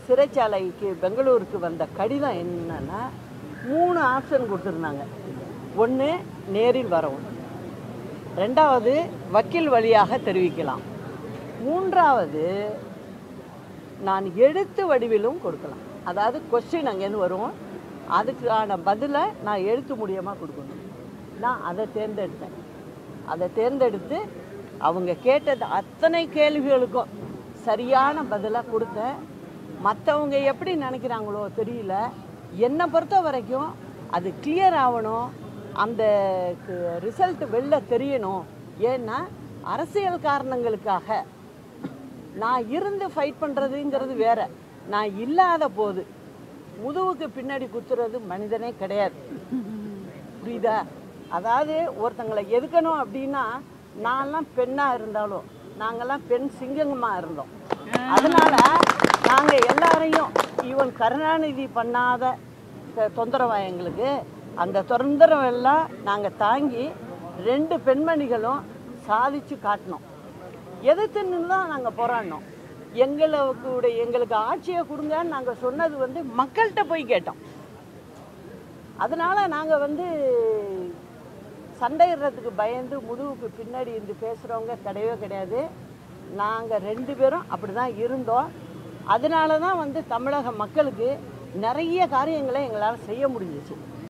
சிறைச்சாலைக்கு பெங்களூருக்கு வந்த கடிதம் என்னன்னா மூணு ஆப்ஷன் கொடுத்துருந்தாங்க ஒன்று நேரில் வரவும் ரெண்டாவது வக்கீல் வழியாக தெரிவிக்கலாம் மூன்றாவது நான் எழுத்து வடிவிலும் கொடுக்கலாம் அதாவது கொஸ்டின் அங்கேருந்து வரும் அதுக்கான பதிலை நான் எழுத்து மூலியமாக கொடுக்கணும் நான் அதை தேர்ந்தெடுத்தேன் அதை தேர்ந்தெடுத்து அவங்க கேட்டது அத்தனை கேள்விகளுக்கும் சரியான பதிலாக கொடுத்தேன் மற்றவங்க எப்படி நினைக்கிறாங்களோ தெரியல என்னை பொறுத்த வரைக்கும் அது கிளியர் ஆகணும் அந்த ரிசல்ட் வெளில தெரியணும் ஏன்னா அரசியல் காரணங்களுக்காக நான் இருந்து ஃபைட் பண்ணுறதுங்கிறது வேற நான் இல்லாத போது முதுகுக்கு பின்னாடி குத்துறது மனிதனே கிடையாது புரியுதா அதாவது ஒருத்தங்களை எதுக்கணும் அப்படின்னா நான்லாம் பெண்ணாக இருந்தாலும் நாங்கெல்லாம் பெண் சிங்கமாக இருந்தோம் அதனால நாங்கள் எல்லாரையும் ஈவன் கருணாநிதி பண்ணாத த- தொந்தரவா எங்களுக்கு அந்த தொந்தரவு எல்லாம் நாங்கள் தாங்கி ரெண்டு பெண்மணிகளும் சாதிச்சு காட்டினோம் எதிர்த்து நின்று தான் நாங்கள் போராடினோம் எங்களுக்கு எங்களுக்கு ஆட்சியை கொடுங்கன்னு நாங்கள் சொன்னது வந்து மக்கள்கிட்ட போய் கேட்டோம் அதனால நாங்கள் வந்து சண்டையிடுறதுக்கு பயந்து முதுகுக்கு பின்னாடி இருந்து பேசுகிறவங்க கிடையவே கிடையாது நாங்கள் ரெண்டு பேரும் அப்படி தான் இருந்தோம் அதனால தான் வந்து தமிழக மக்களுக்கு நிறைய காரியங்களை எங்களால் செய்ய முடிஞ்சிச்சு